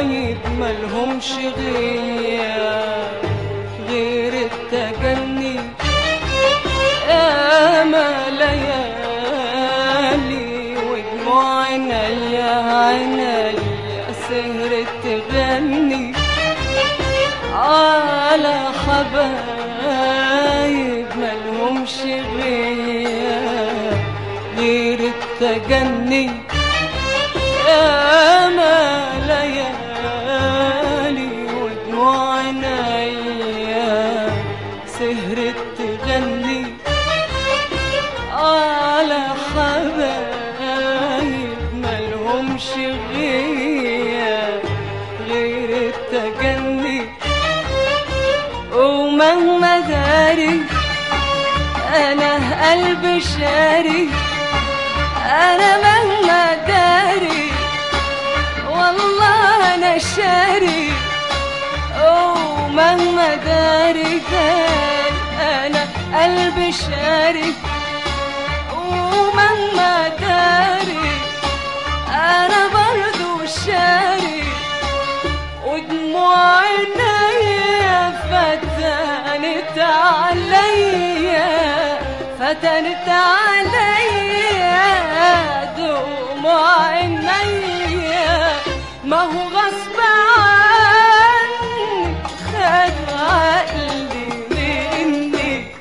حبايب ملهمش غياب غير التجني يا ما ليالي ودموع عينيا عينيا سهرت تغني على حبايب ملهمش غياب غير التجني يا ما ليالي ودموع عينيا سهرت تغني على حبايب ملهمش غياب غير التجني ومهما داري انا قلبي شاري انا مهما داري والله انا شاري ومهما داري كان انا قلبي شاري ومهما داري انا برضو شاري ودموع عينيا فتنت عليا فتنت عليا دموع عينيا ما هو غصب